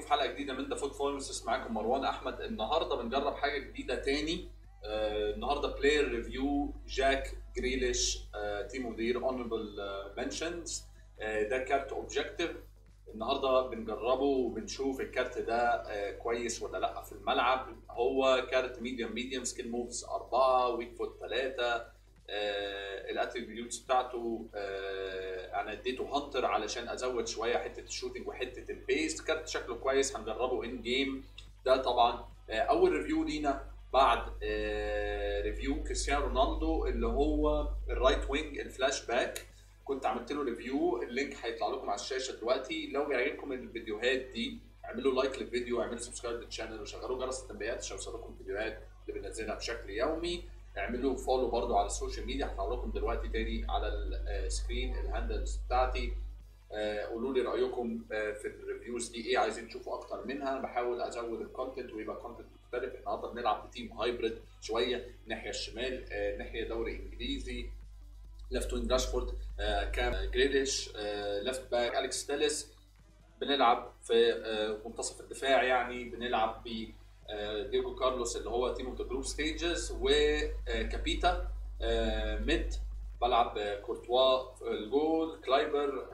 في حلقه جديده من ذا فوت فارمسيس معاكم مروان احمد النهارده بنجرب حاجه جديده تاني آه النهارده بلاير ريفيو جاك جريليش آه تيمو دير اونربل منشنز ده كارت اوبجكتيف النهارده بنجربه وبنشوف الكارت ده آه كويس ولا لا في الملعب هو كارت ميديوم ميديوم سكيل موفز 4 ويك فوت 3 آه الاتريبيوتس بتاعته آه انا اديته هانتر علشان ازود شويه حته الشوتنج وحته البيس كارت شكله كويس هنجربه ان جيم ده طبعا آه اول ريفيو لينا بعد آه ريفيو كريستيانو رونالدو اللي هو الرايت وينج الفلاش باك كنت عملت له ريفيو اللينك هيطلع لكم على الشاشه دلوقتي لو بيعجبكم الفيديوهات دي اعملوا لايك للفيديو اعملوا سبسكرايب للشانل وشغلوا جرس التنبيهات عشان يوصلكم الفيديوهات اللي بنزلها بشكل يومي اعملوا فولو برضو على السوشيال ميديا هطلع لكم دلوقتي تاني على السكرين الهاندلز بتاعتي قولوا لي رايكم في الريفيوز دي ايه عايزين تشوفوا اكتر منها بحاول ازود الكونتنت ويبقى كونتنت مختلف النهارده بنلعب بتيم هايبريد شويه الناحيه الشمال ناحيه دوري انجليزي ليفت وينج راشفورد كام جريليش ليفت باك اليكس تيلس بنلعب في منتصف الدفاع يعني بنلعب ب ديجو كارلوس اللي هو تيم اوف ذا جروب ستيجز وكابيتا ميد بلعب كورتوا الجول كلايبر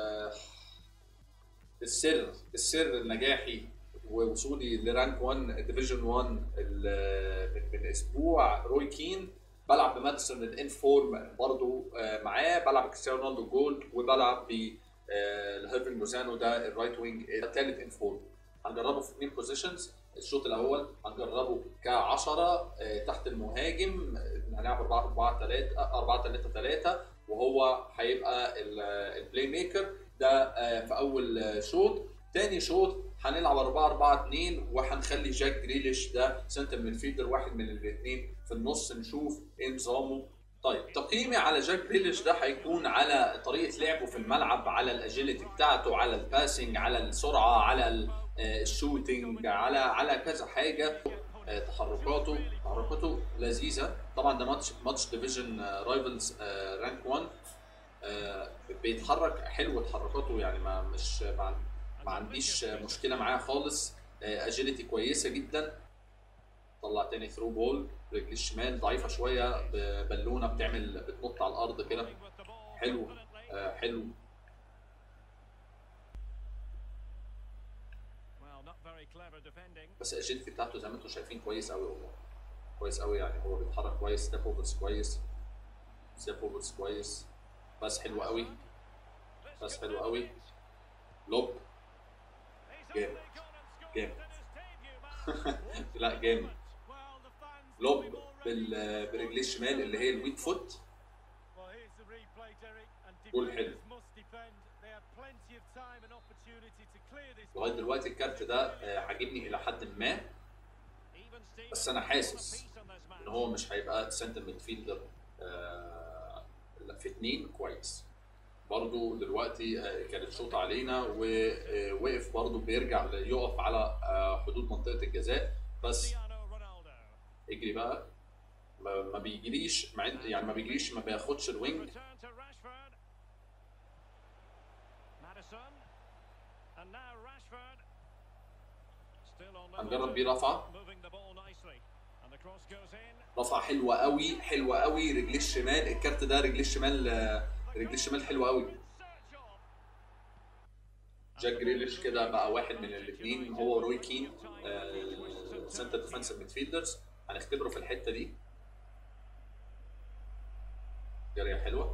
السر السر النجاحي ووصولي لرانك 1 ديفيجن 1 من اسبوع روي كين بلعب بماديسون الان فورم برضه معاه بلعب كريستيانو رونالدو جولد وبلعب ب الهيرفين لوزانو ده الرايت وينج الثالث ان فورم هنجربه في اثنين بوزيشنز الشوط الاول هنجربه ك 10 تحت المهاجم هنلعب 4 4 3 4 3 3 وهو هيبقى البلاي ميكر ده في اول شوط تاني شوط هنلعب 4 4 2 وهنخلي جاك جريليش ده سنتر ميدفيلدر واحد من الاثنين في النص نشوف ايه نظامه طيب تقييمي على جاك جريليش ده هيكون على طريقه لعبه في الملعب على الاجيلتي بتاعته على الباسنج على السرعه على الشوتنج على على كذا حاجه تحركاته تحركاته لذيذه طبعا ده ماتش ماتش ديفيجن رايفلز رانك 1 بيتحرك حلو تحركاته يعني ما مش ما, ما عنديش مشكله معاه خالص اجيلتي كويسه جدا طلع تاني ثرو بول رجل الشمال ضعيفه شويه بالونه بتعمل بتنط على الارض كده حلو حلو بس الاجيلتي بتاعته زي ما انتم شايفين كويس قوي والله كويس قوي يعني هو بيتحرك كويس ستيب اوفرز كويس ستيب اوفرز كويس بس حلو قوي بس حلو قوي لوب جامد جامد لا جامد لوب برجليه الشمال اللي هي الويك فوت جول حلو لغايه دلوقتي الكارت ده عاجبني الى حد ما بس انا حاسس ان هو مش هيبقى سنتر ميدفيلدر في اتنين كويس برضو دلوقتي كانت شوط علينا ووقف برضو بيرجع يقف على حدود منطقه الجزاء بس اجري بقى ما بيجريش مع يعني ما بيجريش ما بياخدش الوينج هنجرب بيه رفعه رفعه حلوه قوي حلوه قوي رجليه الشمال الكارت ده رجليه الشمال رجليه الشمال حلوه قوي جاك جريليش كده بقى واحد من الاثنين هو روي كين آه سنتر ديفensive ميدفيلدرز هنختبره في الحته دي جاريه حلوه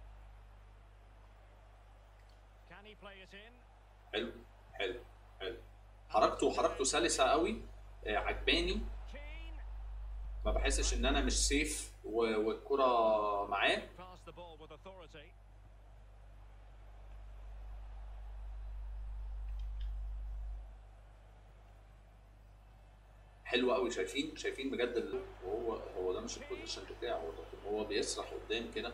حلو حلو حلو حركته حركته سلسه قوي آه عجباني ما بحسش ان انا مش سيف والكره معاه حلو قوي شايفين شايفين بجد وهو هو ده مش البوزيشن بتاعه لكن هو بيسرح قدام كده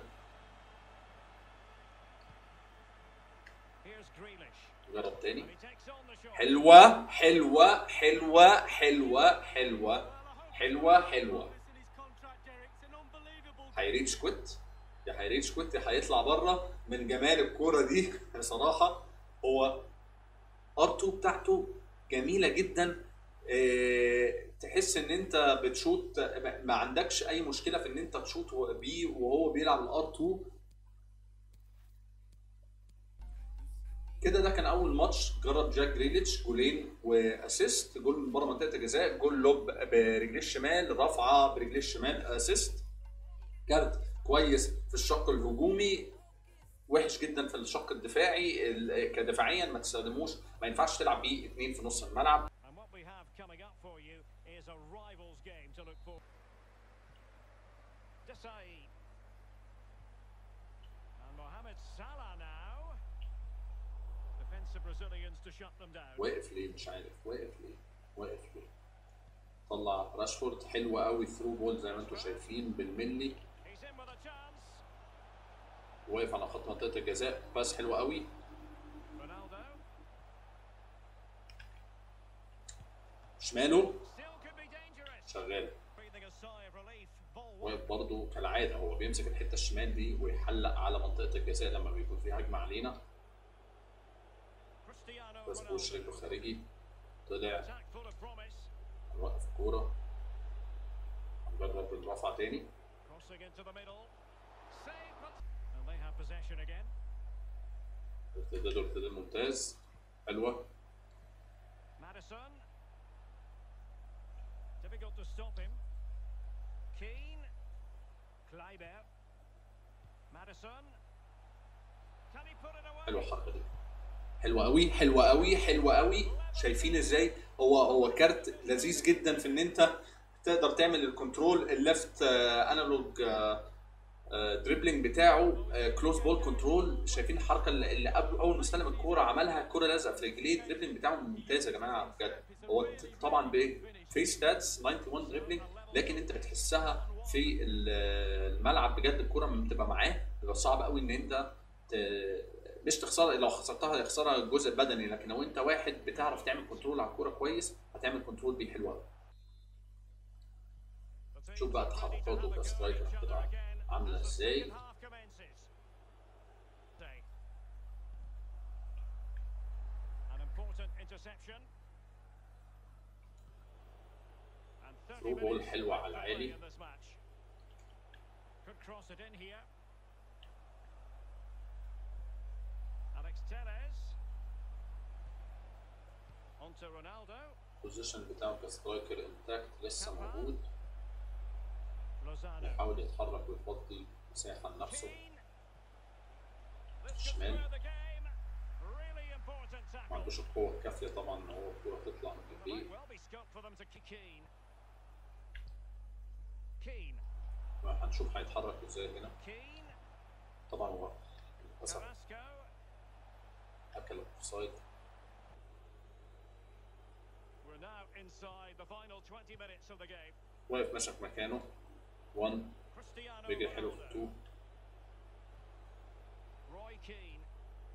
جرب تاني حلوه حلوه حلوه حلوه حلوه حلوه حلوه هيريتش كويت يا هيريتش كويت يا هيطلع بره من جمال الكوره دي بصراحه هو ار2 بتاعته جميله جدا آه، تحس ان انت بتشوت ما عندكش اي مشكله في ان انت تشوت بيه وهو بيلعب الار 2 كده ده كان اول ماتش جرب جاك جريليتش جولين واسيست جول من بره منطقه الجزاء جول لوب برجليه الشمال رفعه برجليه الشمال اسيست كارت كويس في الشق الهجومي وحش جدا في الشق الدفاعي ال- كدفاعيا ما تستخدموش ما ينفعش تلعب بيه اثنين في نص الملعب And what we have coming up for you is a rivals game to look for. Desai. And Mohamed Salah now. Defensive Brazilians to shut them down. واقف ليه مش عارف واقف ليه واقف ليه طلع راشفورد حلو قوي ثرو بول زي ما انتم شايفين بالملي He's in with a chance. واقف على خط منطقه الجزاء باس حلو قوي Ronaldo شماله still could be dangerous. شغال Breathing a sigh of relief. Ball واقف برضه كالعاده هو بيمسك الحته الشمال دي ويحلق على منطقه الجزاء لما بيكون في هجمه علينا Cristiano بس بوش رجله Ronaldo. خارجي طلع Attack full of promise. هنوقف الكوره هنجرب الرفعه تاني Crossing into the middle. Save, but and they have possession again. ارتداد ارتداد ممتاز حلوه Madison. Difficult to stop him. Keane. Kleiber. Madison. Can he put it away? حلوه الحركه دي حلوه قوي حلوه قوي حلوه قوي شايفين ازاي هو هو كارت لذيذ جدا في ان انت تقدر تعمل الكنترول الليفت انالوج دريبلينج بتاعه كلوز بول كنترول شايفين الحركه اللي اللي قبل اول ما استلم الكوره عملها الكوره لازقه في رجليه الدريبلينج بتاعه ممتاز يا جماعه بجد هو طبعا بفري ستاتس 91 دريبلينج لكن انت بتحسها في ال- الملعب بجد الكوره لما بتبقى معاه بيبقى صعب قوي ان انت ت- مش تخسرها لو خسرتها هيخسرها الجزء البدني لكن لو انت واحد بتعرف تعمل كنترول على الكوره كويس هتعمل كنترول بيه حلو قوي شوف بقى تحركاته كسترايكر هتبقى عامله ازاي An important interception. And 30 Through ball minutes حلوة على to play العالي. in this match. Could cross it in here. Alex Telles. On to Ronaldo. البوزيشن بتاعه كسترايكر انتاكت لسه موجود Lozano. بيحاول يتحرك ويفضي مساحه لنفسه Keane. This could Schmel. square the game. Really important ما tackle. عندوش القوه الكافيه طبعا ان هو الكوره تطلع من There رجليه might well be scope for them to kick Keane. Keane. هنشوف هيتحرك ازاي هنا Keane. طبعا هو للاسف Carrasco. اكل الاوفسايد We're now inside the final 20 minutes of the game. واقف ماشي في مكانه 1 Cristiano رجل حلو في Ronaldo. 2 Roy Keane.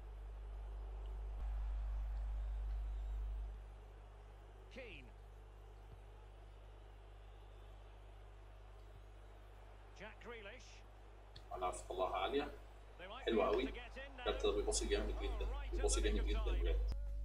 Keane. Jack Grealish. على طلعها عاليه They might be حلوة able قوي. to get in now. كارت ده بيباصي جامد جدا بيباصي جامد جدا بجد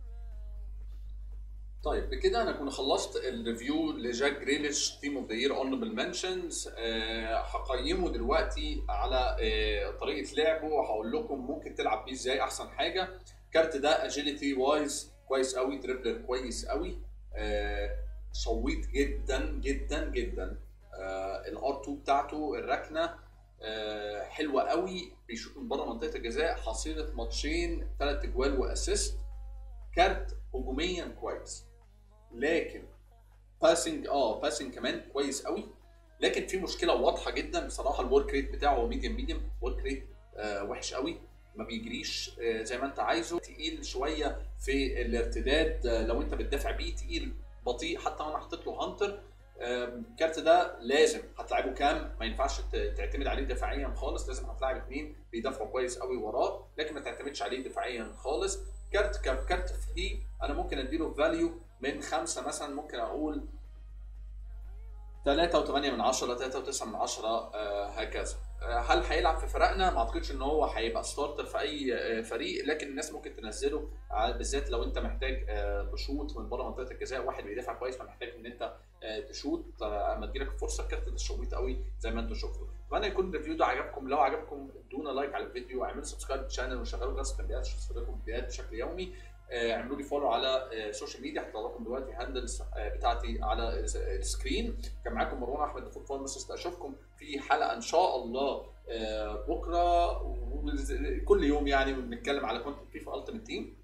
طيب بكده انا كنا خلصت الريفيو لجاك جريليش تيم اوف ذا يير اونبل منشنز هقيمه دلوقتي على آه، طريقه لعبه وهقول لكم ممكن تلعب بيه ازاي احسن حاجه الكارت ده اجيلتي وايز كويس قوي دريبلر كويس قوي آه، شويط جدا جدا جدا الار 2 بتاعته الركنه آه، حلوه قوي بيشوط من بره منطقه الجزاء حصيله ماتشين ثلاث اجوال واسيست كارت هجوميا كويس لكن باسنج اه باسنج كمان كويس قوي لكن في مشكله واضحه جدا بصراحه الورك ريت بتاعه هو ميديوم ميديوم ورك ريت آه وحش قوي ما بيجريش آه زي ما انت عايزه تقيل شويه في الارتداد آه لو انت بتدافع بيه تقيل بطيء حتى وانا حطيت له هانتر آه، الكارت ده لازم هتلعبه كام ما ينفعش ت- تعتمد عليه دفاعيا خالص لازم هتلاعب اثنين بيدافعوا كويس قوي وراه لكن ما تعتمدش عليه دفاعيا خالص كارت ك- كارت فري انا ممكن اديله فاليو من خمسه مثلا ممكن اقول 3 و8 من 10 3 و9 من 10 آه هكذا آه هل هيلعب في فرقنا ما اعتقدش ان هو هيبقى ستارتر في اي آه فريق لكن الناس ممكن تنزله ع- بالذات لو انت محتاج آه تشوط من بره منطقه الجزاء واحد بيدافع كويس فمحتاج ان انت آه تشوط آه، اما تجيلك فرصه كارت الشويط قوي زي ما انتم شفتوا اتمنى يكون الريفيو ده عجبكم لو عجبكم ادونا لايك على الفيديو واعملوا سبسكرايب للشانل وشغلوا جرس التنبيهات عشان يوصلكم فيديوهات بشكل يومي آه، اعملوا لي فولو على آه، السوشيال ميديا هطلع لكم دلوقتي هاندلز آه، بتاعتي على الس- السكرين كان معاكم مروان احمد فوت فارماسيست اشوفكم في حلقه ان شاء الله آه، بكره وكل يوم يعني بنتكلم على كونتنت فيفا التيمت تيم